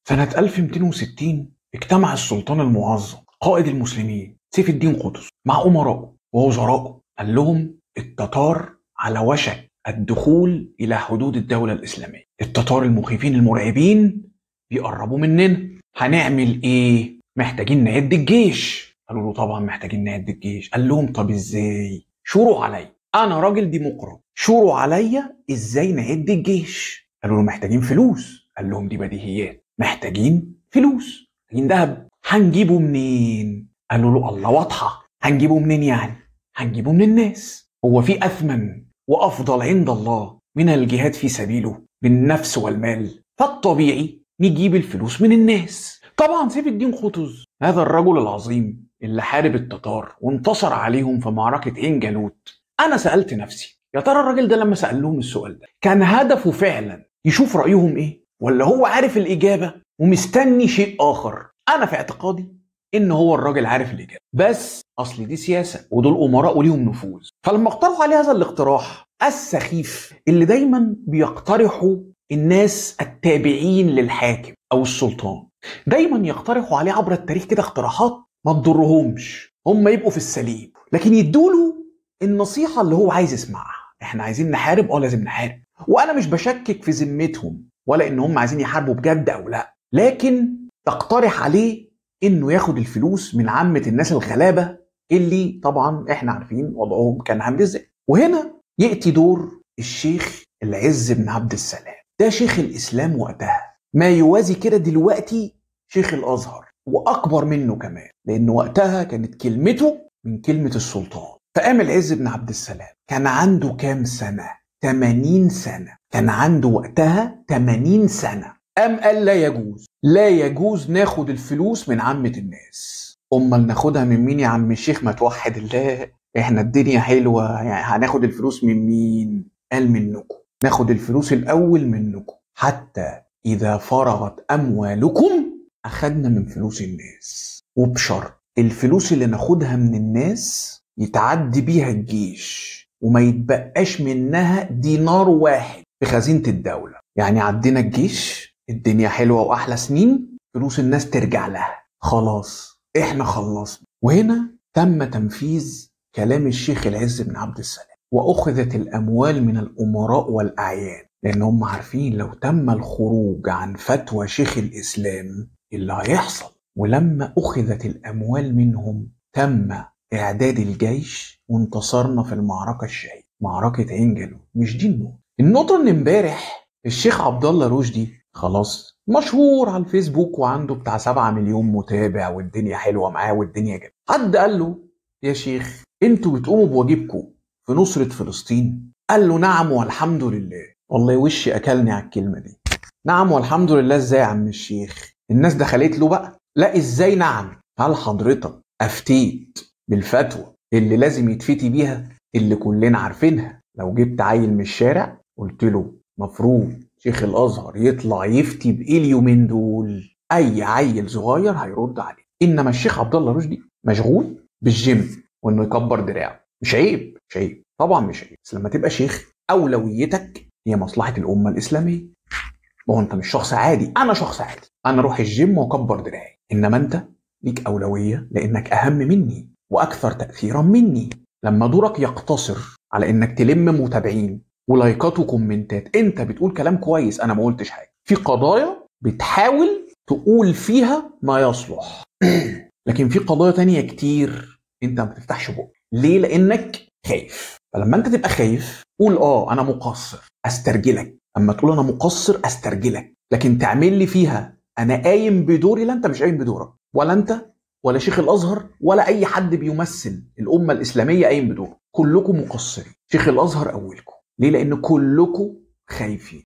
سنة 1260 اجتمع السلطان المعظم قائد المسلمين سيف الدين قطز مع أمرائه ووزرائه قال لهم التتار على وشك الدخول إلى حدود الدولة الإسلامية التتار المخيفين المرعبين بيقربوا مننا هنعمل إيه؟ محتاجين نعد الجيش قالوا له طبعا محتاجين نعد الجيش قال لهم طب إزاي؟ شوروا عليا أنا راجل ديمقراط شوروا عليا إزاي نعد الجيش قالوا له محتاجين فلوس قال لهم دي بديهيات محتاجين فلوس محتاجين دهب هنجيبه منين قالوا له الله واضحه هنجيبه منين يعني هنجيبه من الناس هو في اثمن وافضل عند الله من الجهاد في سبيله بالنفس والمال فالطبيعي نجيب الفلوس من الناس طبعا سيف الدين قطز هذا الرجل العظيم اللي حارب التتار وانتصر عليهم في معركة عين جالوت أنا سألت نفسي يا ترى الراجل ده لما سأل لهم السؤال ده كان هدفه فعلا يشوف رأيهم إيه ولا هو عارف الإجابة ومستني شيء آخر أنا في اعتقادي إن هو الراجل عارف الإجابة بس أصل دي سياسة ودول أمراء وليهم نفوذ فلما اقترحوا عليه هذا الاقتراح السخيف اللي دايما بيقترحوا الناس التابعين للحاكم أو السلطان دايما يقترحوا عليه عبر التاريخ كده اقتراحات ما تضرهمش هم يبقوا في السليم لكن يدوله النصيحة اللي هو عايز يسمعها احنا عايزين نحارب اه لازم نحارب وانا مش بشكك في ذمتهم ولا ان هم عايزين يحاربوا بجد او لا لكن تقترح عليه انه ياخد الفلوس من عامة الناس الغلابة اللي طبعا احنا عارفين وضعهم كان عامل ازاي وهنا ياتي دور الشيخ العز بن عبد السلام ده شيخ الاسلام وقتها ما يوازي كده دلوقتي شيخ الازهر واكبر منه كمان لان وقتها كانت كلمته من كلمه السلطان فقام العز بن عبد السلام كان عنده كام سنه 80 سنه كان عنده وقتها 80 سنه قام قال لا يجوز لا يجوز ناخد الفلوس من عامه الناس امال ناخدها من مين يا عم الشيخ ما توحد الله احنا الدنيا حلوه يعني هناخد الفلوس من مين قال منكم ناخد الفلوس الاول منكم حتى اذا فرغت اموالكم اخدنا من فلوس الناس وبشرط الفلوس اللي ناخدها من الناس يتعدي بيها الجيش وما يتبقاش منها دينار واحد في خزينه الدوله يعني عدينا الجيش الدنيا حلوه واحلى سنين فلوس الناس ترجع لها خلاص احنا خلصنا وهنا تم تنفيذ كلام الشيخ العز بن عبد السلام واخذت الاموال من الامراء والاعيان لان هم عارفين لو تم الخروج عن فتوى شيخ الاسلام اللي هيحصل ولما اخذت الاموال منهم تم اعداد الجيش وانتصرنا في المعركه الشهيره معركه عين جالوت مش دي النقطه النقطه ان امبارح الشيخ عبد الله رشدي خلاص مشهور على الفيسبوك وعنده بتاع 7 مليون متابع والدنيا حلوه معاه والدنيا جميله حد قال له يا شيخ انتوا بتقوموا بواجبكم في نصرة فلسطين قال له نعم والحمد لله والله وشي اكلني على الكلمة دي نعم والحمد لله ازاي يا عم الشيخ الناس دخلت له بقى لا ازاي نعم هل حضرتك افتيت بالفتوى اللي لازم يتفتي بيها اللي كلنا عارفينها لو جبت عيل من الشارع قلت له مفروض شيخ الازهر يطلع يفتي بايه اليومين دول اي عيل صغير هيرد عليه انما الشيخ عبد الله رشدي مشغول بالجيم وانه يكبر دراعه مش عيب مش عيب طبعا مش عيب بس لما تبقى شيخ اولويتك هي مصلحه الامه الاسلاميه ما هو انت مش شخص عادي انا شخص عادي انا اروح الجيم واكبر دراعي انما انت ليك اولويه لانك اهم مني واكثر تاثيرا مني لما دورك يقتصر على انك تلم متابعين ولايكات وكومنتات انت بتقول كلام كويس انا ما قلتش حاجه في قضايا بتحاول تقول فيها ما يصلح لكن في قضايا تانية كتير انت ما بتفتحش بقك ليه لانك خايف فلما انت تبقى خايف قول اه انا مقصر استرجلك اما تقول انا مقصر استرجلك لكن تعمل لي فيها انا قايم بدوري لا انت مش قايم بدورك ولا انت ولا شيخ الازهر ولا اي حد بيمثل الامه الاسلاميه قايم بدوره كلكم مقصرين شيخ الازهر اولكم ليه لان كلكم خايفين